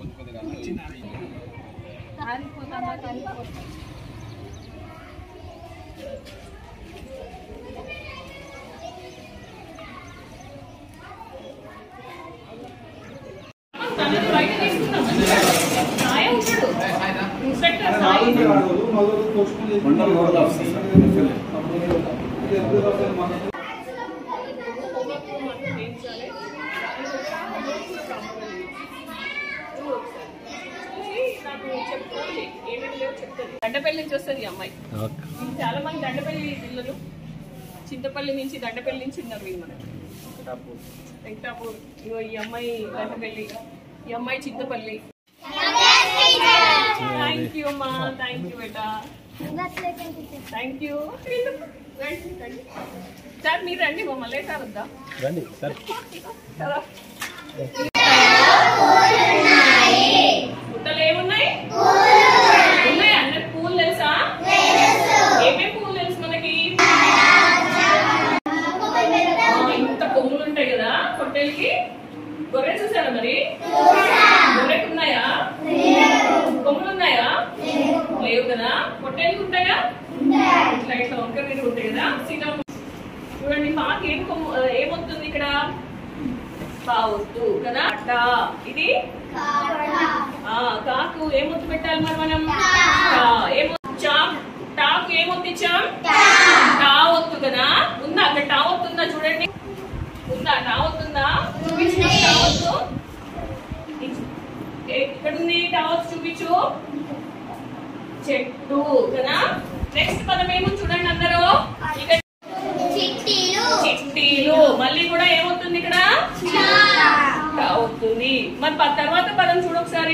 దండపల్లి నుంచి వస్తుంది ఈ అమ్మాయి చాలా మంది దండపల్లి పిల్లలు చింతపల్లి నుంచి దండపల్లి నుంచి ఉన్నారు వీళ్ళు మనకి వెంకటాపూర్ ఇగో ఈ అమ్మాయి దండపల్లి ఈ అమ్మాయి చింతపల్లి థ్యాంక్ యూ అమ్మా థ్యాంక్ యూ బేటా థ్యాంక్ యూ సార్ మీరు రండి మమ్మల్ని సార్ వద్దా రండి సార్ కదా గుట్టలు ఏమున్నాయి ఉన్నాయి అందరికి పూలు తెలుసా ఏమేమి పూలు తెలుసు మనకి ఆ, ఇంత కొమ్ములు ఉంటాయి కదా పొట్టేలకి గొర్రె చూసారా మరి గొర్రెకు ఉన్నాయా కొమ్ములు ఉన్నాయా లేవు కదా పొట్టేలకి ఉంటాయా ఇట్లా ఇట్లా వంక మీద ఉంటాయి కదా సీతం చూడండి మాకు ఏం కొమ్ము ఏమొస్తుంది ఇక్కడ కావద్దు కదా అట్ట ఇది ఆ కాకు ఏమొత్తు పెట్టాలి మరి మనం కా. ఏమొచ్చాం టాకు ఏమొత్తు ఇచ్చాం టా ఒత్తు కదా ఉందా అక్కడ టా ఒత్తు ఉందా చూడండి ఉందా టా ఒత్తుందా చూపించు టా ఒత్తు ఏ- ఇక్కడ ఉంది టా ఒత్తు చూపించు చెట్టు కదా నెక్స్ట్ పదం ఏమో చూడండి అందరూ ఇక్కడ చిట్టీలు మళ్ళీ కూడా ఏమవుతుంది ఇక్కడ కా అవుతుంది మరి ప- తర్వాత పదం చూడు ఒకసారి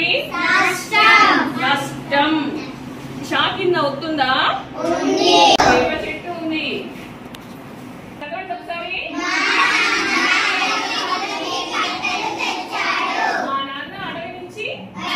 కష్టం షా కింద అవుతుందా వేప చెట్టు ఉంది చదవండి ఒకసారి మా నాన్న అడవి నుంచి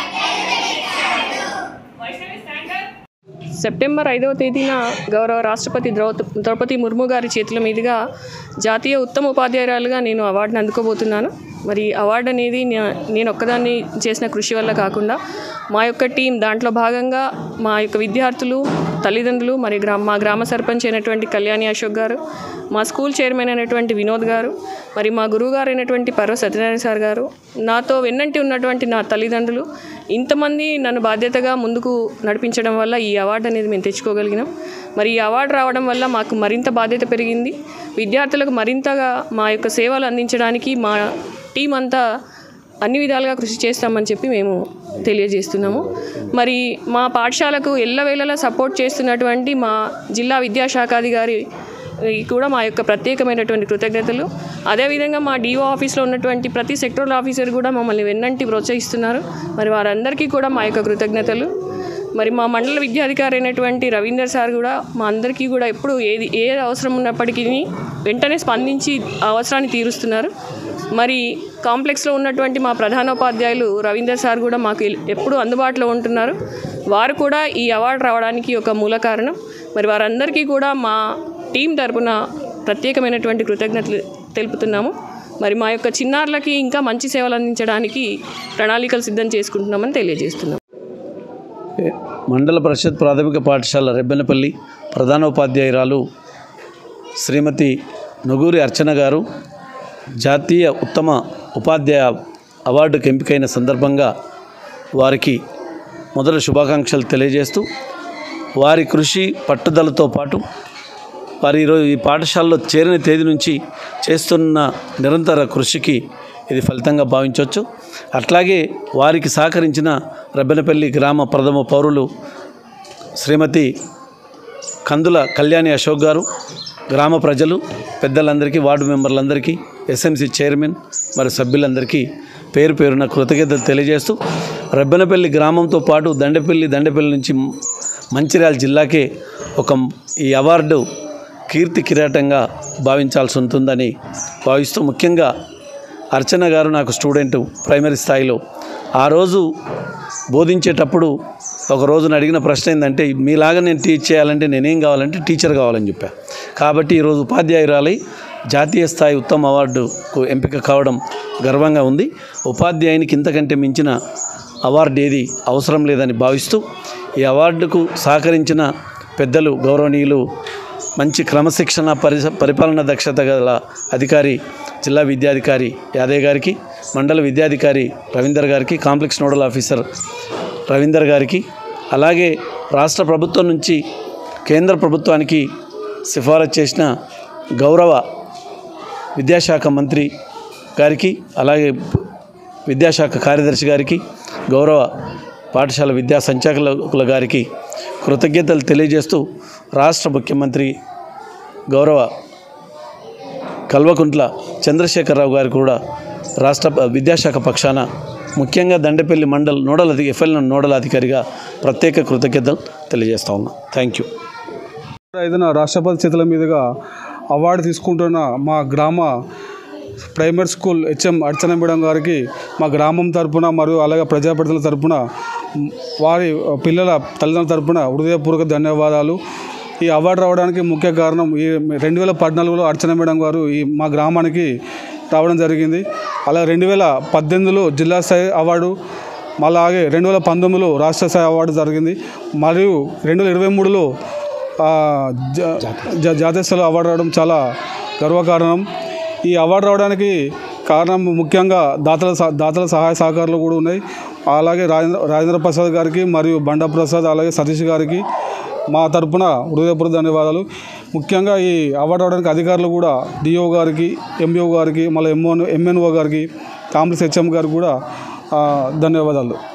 వైష్ణవి స్టాండర్డ్ సెప్టెంబర్ ఐదవ తేదీన గౌరవ రాష్ట్రపతి ద్రౌప ద్రౌపది ముర్ము గారి చేతుల మీదుగా జాతీయ ఉత్తమ ఉపాధ్యాయురాలుగా నేను అవార్డును అందుకోబోతున్నాను మరి అవార్డు అనేది నే- నేను ఒక్కదాన్ని చేసిన కృషి వల్ల కాకుండా మా యొక్క టీం దాంట్లో భాగంగా మా యొక్క విద్యార్థులు తల్లిదండ్రులు మరి గ్రా మా గ్రామ సర్పంచ్ అయినటువంటి కళ్యాణి అశోక్ గారు మా స్కూల్ చైర్మన్ అయినటువంటి వినోద్ గారు మరి మా గురువు గారు అయినటువంటి పర్వ సత్యనారాయణ సార్ గారు నాతో వెన్నంటి ఉన్నటువంటి నా తల్లిదండ్రులు ఇంతమంది నన్ను బాధ్యతగా ముందుకు నడిపించడం వల్ల ఈ అవార్డు అనేది మేము తెచ్చుకోగలిగినాం మరి ఈ అవార్డు రావడం వల్ల మాకు మరింత బాధ్యత పెరిగింది విద్యార్థులకు మరింతగా మా యొక్క సేవలు అందించడానికి మా టీం అంతా అన్ని విధాలుగా కృషి చేస్తామని చెప్పి మేము తెలియజేస్తున్నాము మరి మా పాఠశాలకు ఎల్లవేళలా సపోర్ట్ చేస్తున్నటువంటి మా జిల్లా విద్యాశాఖాధికారి ఈ కూడా మా యొక్క ప్రత్యేకమైనటువంటి కృతజ్ఞతలు అదేవిధంగా మా డిఓ ఆఫీస్లో ఉన్నటువంటి ప్రతి సెక్టరల్ ఆఫీసర్ కూడా మమ్మల్ని వెన్నంటి ప్రోత్సహిస్తున్నారు మరి వారందరికీ కూడా మా యొక్క కృతజ్ఞతలు మరి మా మండల విద్యాధికారి అయినటువంటి రవీందర్ సార్ కూడా మా అందరికీ కూడా ఎప్పుడు ఏది ఏ అవసరం ఉన్నప్పటికీ వెంటనే స్పందించి ఆ అవసరాన్ని తీరుస్తున్నారు మరి కాంప్లెక్స్లో ఉన్నటువంటి మా ప్రధానోపాధ్యాయులు రవీందర్ సార్ కూడా మాకు ఎల్- ఎప్పుడూ అందుబాటులో ఉంటున్నారు వారు కూడా ఈ అవార్డు రావడానికి ఒక మూల కారణం మరి వారందరికీ కూడా మా టీం తరపున ప్రత్యేకమైనటువంటి కృతజ్ఞతలు తెలుపుతున్నాము మరి మా యొక్క చిన్నారులకి ఇంకా మంచి సేవలు అందించడానికి ప్రణాళికలు సిద్ధం చేసుకుంటున్నామని తెలియజేస్తున్నాం మండల పరిషత్ ప్రాథమిక పాఠశాల రెబ్బెనపల్లి ప్రధానోపాధ్యాయురాలు శ్రీమతి నుగూరి అర్చన గారు జాతీయ ఉత్తమ ఉపాధ్యాయ అవార్డుకు ఎంపికైన సందర్భంగా వారికి మొదట శుభాకాంక్షలు తెలియజేస్తూ వారి కృషి పట్టుదలతో పాటు వారు ఈరోజు ఈ పాఠశాలలో చేరిన తేదీ నుంచి చేస్తున్న నిరంతర కృషికి ఇది ఫలితంగా భావించవచ్చు అట్లాగే వారికి సహకరించిన రెబ్బెనపల్లి గ్రామ ప్రథమ పౌరులు శ్రీమతి కందుల కళ్యాణి అశోక్ గారు గ్రామ ప్రజలు పెద్దలందరికీ వార్డు మెంబర్లందరికీ ఎస్ఎంసి చైర్మన్ మరి సభ్యులందరికీ పేరు పేరున కృతజ్ఞతలు తెలియజేస్తూ రెబ్బెనపల్లి గ్రామంతో పాటు దండపల్లి దండపల్లి నుంచి మంచిర్యాల జిల్లాకే ఒక ఈ అవార్డు కీర్తి కిరీటంగా భావించాల్సి ఉంటుందని భావిస్తూ ముఖ్యంగా అర్చన గారు నాకు స్టూడెంట్ ప్రైమరీ స్థాయిలో ఆ రోజు బోధించేటప్పుడు ఒక రోజున అడిగిన ప్రశ్న ఏంటంటే మీలాగా నేను టీచ్ చేయాలంటే నేనేం కావాలంటే టీచర్ కావాలని చెప్పా కాబట్టి ఈరోజు ఉపాధ్యాయురాలై జాతీయ స్థాయి ఉత్తమ అవార్డుకు ఎంపిక కావడం గర్వంగా ఉంది ఉపాధ్యాయునికి ఇంతకంటే మించిన అవార్డు ఏది అవసరం లేదని భావిస్తూ ఈ అవార్డుకు సహకరించిన పెద్దలు గౌరవనీయులు మంచి క్రమశిక్షణ పరిస పరిపాలన దక్షత గల అధికారి జిల్లా విద్యాధికారి యాదయ్య గారికి మండల విద్యాధికారి రవీందర్ గారికి కాంప్లెక్స్ నోడల్ ఆఫీసర్ రవీందర్ గారికి అలాగే రాష్ట్ర ప్రభుత్వం నుంచి కేంద్ర ప్రభుత్వానికి సిఫారసు చేసిన గౌరవ విద్యాశాఖ మంత్రి గారికి అలాగే విద్యాశాఖ కార్యదర్శి గారికి గౌరవ పాఠశాల విద్యా సంచాలకుల గారికి కృతజ్ఞతలు తెలియజేస్తూ రాష్ట్ర ముఖ్యమంత్రి గౌరవ కల్వకుంట్ల చంద్రశేఖరరావు గారు కూడా రాష్ట్ర విద్యాశాఖ పక్షాన ముఖ్యంగా దండపల్లి మండల్ నోడల్ అధి ఎఫ్ఎల్ నోడల్ అధికారిగా ప్రత్యేక కృతజ్ఞతలు తెలియజేస్తా ఉన్నా థ్యాంక్ యూ ఐదున రాష్ట్రపతి చేతుల మీదుగా అవార్డు తీసుకుంటున్న మా గ్రామ primary school HM Archana madam గారికి మా గ్రామం తరపున మరియు అలాగే ప్రజాప్రతినిధుల తరపున మ్, వారి పిల్లల తల్లిదండ్రుల తరపున హృదయపూర్వక ధన్యవాదాలు ఈ అవార్డు రావడానికి ముఖ్య కారణం ఈ రెండు వేల పద్నాలుగులో అర్చన మేడం గారు ఈ మా గ్రామానికి రావడం జరిగింది అలా రెండు వేల పద్దెనిమిదిలో జిల్లా స్థాయి అవార్డు అలాగే రెండు వేల పంతొమ్మిదిలో రాష్ట్ర స్థాయి అవార్డు జరిగింది మరియు రెండు వేల ఇరవై మూడులో ఆ, జా- జా- జాతీయ స్థాయిలో అవార్డు రావడం చాలా గర్వకారణం ఈ అవార్డు రావడానికి కారణం ముఖ్యంగా దాతల సహ- దాతల సహాయ సహకారాలు కూడా ఉన్నాయి అలాగే రాజేంద్ర రాజేంద్ర ప్రసాద్ గారికి మరియు బండా ప్రసాద్ అలాగే సతీష్ గారికి మా తరపున హృదయపూర్వక ధన్యవాదాలు ముఖ్యంగా ఈ అవార్డు రావడానికి అధికారులు కూడా డిఓ గారికి ఎంఈఓ గారికి మళ్ళీ ఎంఓ ఎంఎన్ఓ గారికి కాంప్లెక్స్ హెచ్ఎం గారికి కూడా ఆ, ధన్యవాదాలు